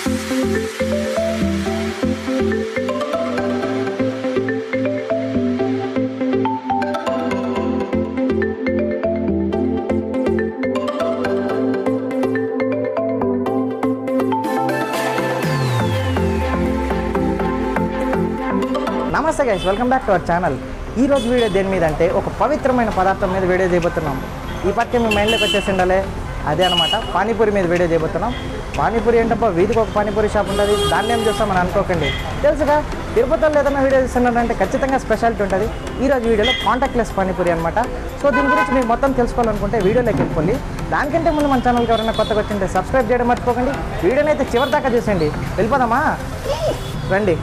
నమస్తే guys welcome back to our channel ఈ రోజు వీడియో దేని మీద అంటే ఒక పవిత్రమైన పదార్థం మీద వీడియో చేయబోతున్నాం ఈ పట్టే మీ మైండ్లోకి వచ్చేసి ఉండాలి అదే అనమాట పానీపూరి మీద వీడియో చేయబోతున్నాం పానీపూరి ఏంటప్ప వీధికి ఒక పానీపూరి షాప్ ఉంటుంది దాన్ని ఏం చూస్తామని అనుకోకండి తెలుసుగా తిరుపతిలో ఏదైనా వీడియో చూస్తున్నారంటే ఖచ్చితంగా స్పెషాలిటీ ఉంటుంది ఈ రోజు వీడియోలో కాంటాక్ట్లెస్ పానీపూరి అనమాట సో దీని గురించి మీకు మొత్తం తెలుసుకోవాలనుకుంటే వీడియోలోకి వెళ్ళిపోయి దానికంటే ముందు మన ఛానల్కి ఎవరైనా కొత్తగా వచ్చింటే సబ్స్క్రైబ్ చేయడం మర్చిపోకండి వీడియోని అయితే చివరి దాకా చూసేయండి వెళ్ళిపోదామా రండి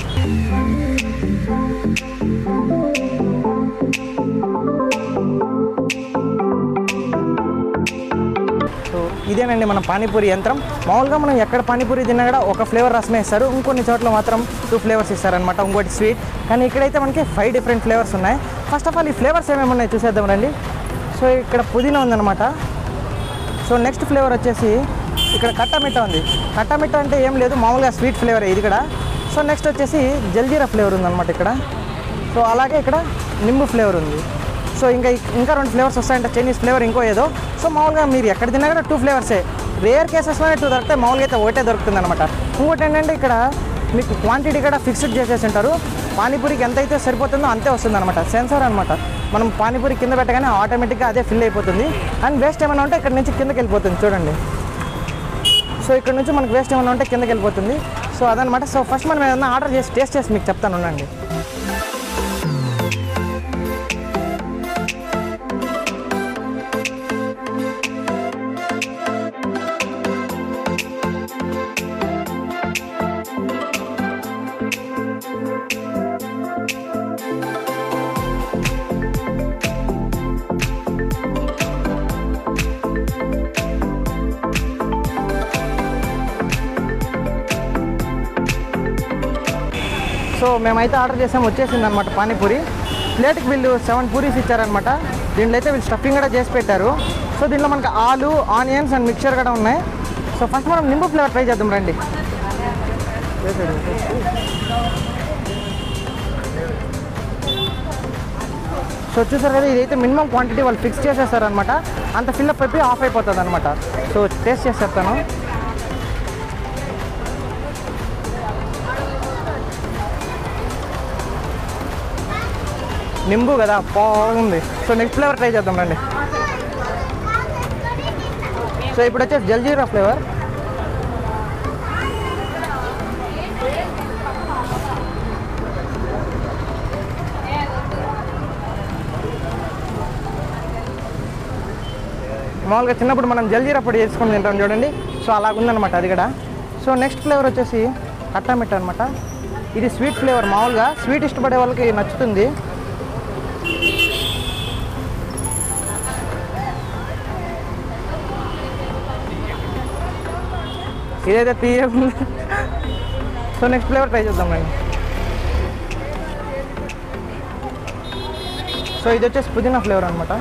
సో ఇదేనండి మన పానీపూరి యంత్రం మామూలుగా మనం ఎక్కడ పానీపూరి తిన్నా కూడా ఒక ఫ్లేవర్ రసమే ఇస్తారు ఇంకొన్ని చోట్ల మాత్రం టూ ఫ్లేవర్స్ ఇస్తారనమాట ఇంకోటి స్వీట్ కానీ ఇక్కడైతే మనకి ఫైవ్ డిఫరెంట్ ఫ్లేవర్స్ ఉన్నాయి ఫస్ట్ ఆఫ్ ఆల్ ఈ ఫ్లేవర్స్ ఏమేమి ఉన్నాయి చూసేద్దాం రండి సో ఇక్కడ పుదీనా ఉందన్నమాట సో నెక్స్ట్ ఫ్లేవర్ వచ్చేసి ఇక్కడ కట్టమిట్ట ఉంది కట్టమిట్ట అంటే ఏం లేదు మామూలుగా స్వీట్ ఫ్లేవర్ ఇది కూడా సో నెక్స్ట్ వచ్చేసి జల్జీరా ఫ్లేవర్ ఉందన్నమాట ఇక్కడ సో అలాగే ఇక్కడ నింబు ఫ్లేవర్ ఉంది సో ఇంకా ఇంకా రెండు ఫ్లేవర్స్ వస్తాయంటే చైనీస్ ఫ్లేవర్ ఇంకో ఏదో సో మామూలుగా మీరు ఎక్కడ తిన్నా కూడా టూ ఫ్లేవర్సే రేర్ కేసెస్లోనే టూ దొరికితే మామూలుగా అయితే ఒకటే దొరుకుతుంది అనమాట ఇంకోటి ఏంటంటే ఇక్కడ మీకు క్వాంటిటీ కూడా ఫిక్స్డ్ చేసేసి ఉంటారు పానీపూరికి ఎంత అయితే సరిపోతుందో అంతే వస్తుంది అనమాట సెన్సార్ అనమాట మనం పానీపూరి కింద పెట్టగానే ఆటోమేటిక్గా అదే ఫిల్ అయిపోతుంది అండ్ వేస్ట్ ఏమైనా ఉంటే ఇక్కడ నుంచి కిందకి వెళ్ళిపోతుంది చూడండి సో ఇక్కడ నుంచి మనకు వేస్ట్ ఏమైనా ఉంటే కిందకి వెళ్ళిపోతుంది సో అదనమాట సో ఫస్ట్ మనం ఏదైనా ఆర్డర్ చేసి టేస్ట్ చేసి మీకు చెప్తాను ఉండండి సో మేమైతే ఆర్డర్ చేసాం వచ్చేసింది అనమాట పానీపూరి ప్లేట్కి వీళ్ళు సెవెన్ పూరీస్ ఇచ్చారనమాట దీంట్లో అయితే వీళ్ళు స్టఫింగ్ కూడా చేసి పెట్టారు సో దీంట్లో మనకి ఆలు ఆనియన్స్ అండ్ మిక్చర్ కూడా ఉన్నాయి సో ఫస్ట్ మనం నింబు ఫ్లేవర్ ట్రై చేద్దాం రండి సో చూసారు కదా ఇదైతే మినిమం క్వాంటిటీ వాళ్ళు ఫిక్స్ చేసేస్తారనమాట అంత ఫిల్అప్ అయిపోయి ఆఫ్ అయిపోతుంది అనమాట సో టేస్ట్ చేసి చెప్తాను నింబు కదా బాగుంది సో నెక్స్ట్ ఫ్లేవర్ ట్రై చేద్దాం రండి సో ఇప్పుడు వచ్చేసి జల్జీరా ఫ్లేవర్ మామూలుగా చిన్నప్పుడు మనం జల్జీరా పొడి చేసుకొని తింటాం చూడండి సో అలాగుందనమాట అది కూడా సో నెక్స్ట్ ఫ్లేవర్ వచ్చేసి కట్టామిట్ట అనమాట ఇది స్వీట్ ఫ్లేవర్ మామూలుగా స్వీట్ ఇష్టపడే వాళ్ళకి నచ్చుతుంది ఇదైతే తీయకుండా సో నెక్స్ట్ ఫ్లేవర్ ట్రై చేద్దాం రండి సో ఇది వచ్చేసి పుదీనా ఫ్లేవర్ అనమాట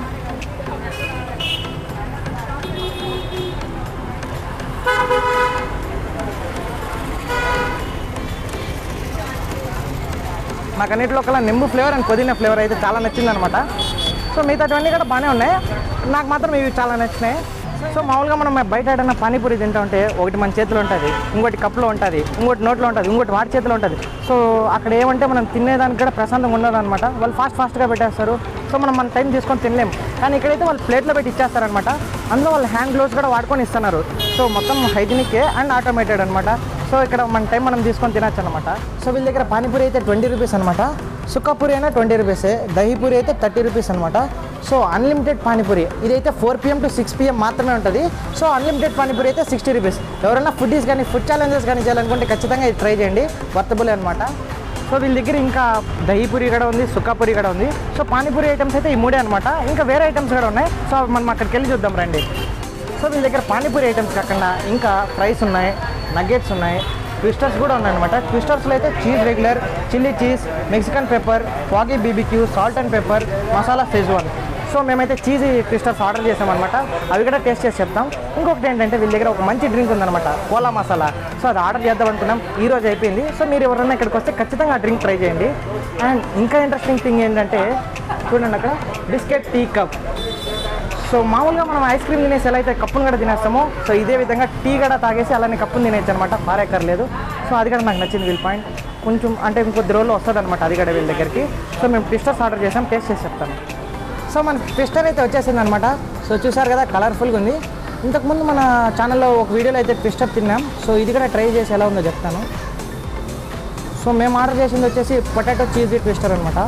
నాకు అన్నింటిలో కల్లా నింబు ఫ్లేవర్ అండ్ పుదీనా ఫ్లేవర్ అయితే చాలా నచ్చింది అనమాట సో మిగతావన్నీ కూడా బాగానే ఉన్నాయి నాకు మాత్రం ఇవి చాలా నచ్చినాయి సో మామూలుగా మనం బయట ఏదైనా పానీపూరి తింటా ఉంటే ఒకటి మన చేతిలో ఉంటుంది ఇంకోటి కప్లో ఉంటుంది ఇంకోటి నోట్లో ఉంటుంది ఇంకోటి వాటి చేతిలో ఉంటుంది సో అక్కడ ఏమంటే మనం తినేదానికి కూడా ప్రశాంతంగా ఉండదు అనమాట వాళ్ళు ఫాస్ట్ ఫాస్ట్గా పెట్టేస్తారు సో మనం మన టైం తీసుకొని తినలేం కానీ ఇక్కడైతే వాళ్ళు ప్లేట్లో పెట్టి ఇచ్చేస్తారనమాట అందులో వాళ్ళు హ్యాండ్ గ్లోవ్స్ కూడా వాడుకొని ఇస్తున్నారు సో మొత్తం హైజీనికే అండ్ ఆటోమేటెడ్ అనమాట సో ఇక్కడ మన టైం మనం తీసుకొని తినచ్చు అనమాట సో వీళ్ళ దగ్గర పానీపూరి అయితే ట్వంటీ రూపీస్ అనమాట సుక్కపూరి అయినా ట్వంటీ రూపీసే దహీపూరి అయితే థర్టీ రూపీస్ అనమాట సో అన్లిమిటెడ్ పానీపూరి ఇదైతే four PM to six PM మాత్రమే ఉంటుంది సో అన్లిమిటెడ్ పానీపూరి అయితే సిక్స్టీ రూపీస్ ఎవరైనా ఫుడ్డీస్ కానీ ఫుడ్ ఛాలెంజెస్ కానీ చేయాలనుకుంటే ఖచ్చితంగా ఇది ట్రై చేయండి వర్తబుల్ అనమాట సో వీళ్ళ దగ్గర ఇంకా దహీపూరి కూడా ఉంది సుక్కాపూరి కూడా ఉంది సో పానీపూరి ఐటమ్స్ అయితే ఈ మూడే అనమాట ఇంకా వేరే ఐటమ్స్ కూడా ఉన్నాయి సో అవి మనం అక్కడికి వెళ్ళి చూద్దాం రండి సో వీళ్ళ దగ్గర పానీపూరి ఐటమ్స్ కాకుండా ఇంకా ఫ్రైస్ ఉన్నాయి నగ్గెట్స్ ఉన్నాయి ట్విస్టర్స్ కూడా ఉన్నాయన్నమాట ట్విస్టర్స్లో అయితే cheese regular chilli cheese Mexican pepper foggy BBQ salt and pepper masala schezwan so మేమైతే చీజీ ట్విస్టర్స్ ఆర్డర్ చేసామన్నమాట అవి కూడా టేస్ట్ చేసి చెప్తాం ఇంకొకటి ఏంటంటే వీళ్ళ దగ్గర ఒక మంచి డ్రింక్ ఉందన్నమాట కోలా మసాలా సో అది ఆర్డర్ చేద్దాం అనుకున్నాం ఈ రోజు అయిపోయింది సో మీరు ఎవరైనా ఇక్కడికి వస్తే ఖచ్చితంగా ఆ డ్రింక్ ట్రై చేయండి అండ్ ఇంకా ఇంట్రెస్టింగ్ థింగ్ ఏంటంటే చూడండి అక్కడ బిస్కెట్ టీ కప్ సో మామూలుగా మనం ఐస్ క్రీమ్ తినేసి ఎలా అయితే కప్పును కూడా తినేస్తామో సో ఇదే విధంగా టీ కూడా తాగేసి అలానే కప్పును తినేచ్చు అనమాట పారేక్కర్లేదు సో అది కూడా నాకు నచ్చింది వీల్ పాయింట్ కొంచెం అంటే ఇంకొద్ది రోజులు వస్తుంది అనమాట అది కూడా వీళ్ళ దగ్గరికి సో మేము ట్విస్టర్స్ ఆర్డర్ చేసాం టేస్ట్ చేసి చెప్తాను సో మన ట్విస్టర్ అయితే వచ్చేసింది అనమాట సో చూసారు కదా కలర్ఫుల్గా ఉంది ఇంతకుముందు మన ఛానల్లో ఒక వీడియోలో అయితే ట్విస్టర్ తిన్నాం సో ఇది కూడా ట్రై చేసి ఎలా ఉందో చెప్తాను సో మేము ఆర్డర్ చేసింది వచ్చేసి పొటాటో చీజీ ట్విస్టర్ అనమాట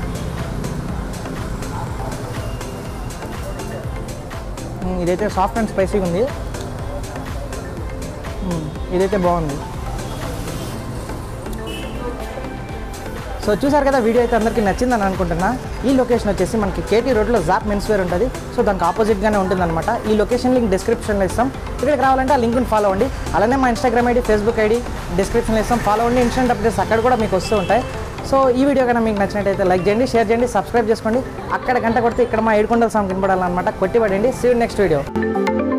మ్మ్, ఇదైతే సాఫ్ట్ అండ్ స్పైసీగా ఉంది మ్మ్, ఇదైతే బాగుంది సో చూసారు కదా వీడియో అయితే అందరికీ నచ్చిందని అనుకుంటున్నా ఈ లొకేషన్ వచ్చేసి మనకి కేటీ రోడ్లో జాప్ మెన్స్ వేర్ ఉంటుంది సో దానికి ఆపోజిట్గానే ఉంటుందన్నమాట ఈ లొకేషన్ లింక్ డిస్క్రిప్షన్లో ఇస్తాం ఇక్కడికి రావాలంటే ఆ లింక్ని ఫాలో అవ్వండి అలానే మా ఇన్స్టాగ్రామ్ ఐడి ఫేస్బుక్ ఐడి డిస్క్రిప్షన్లో ఇస్తాం ఫాలో అవ్వండి ఇన్స్టెంట్ అప్డేట్స్ అక్కడ కూడా మీకు వస్తూ ఉంటాయి సో ఈ వీడియో కన్నా మీకు నచ్చినట్టయితే లైక్ చేయండి షేర్ చేయండి సబ్స్క్రైబ్ చేసుకోండి అక్కడ గంట కొడితే ఇక్కడ మా ఏడుకొండల సాంగ్ కనపడాలన్నమాట కొట్టి పడండి సీ నెక్స్ట్ వీడియో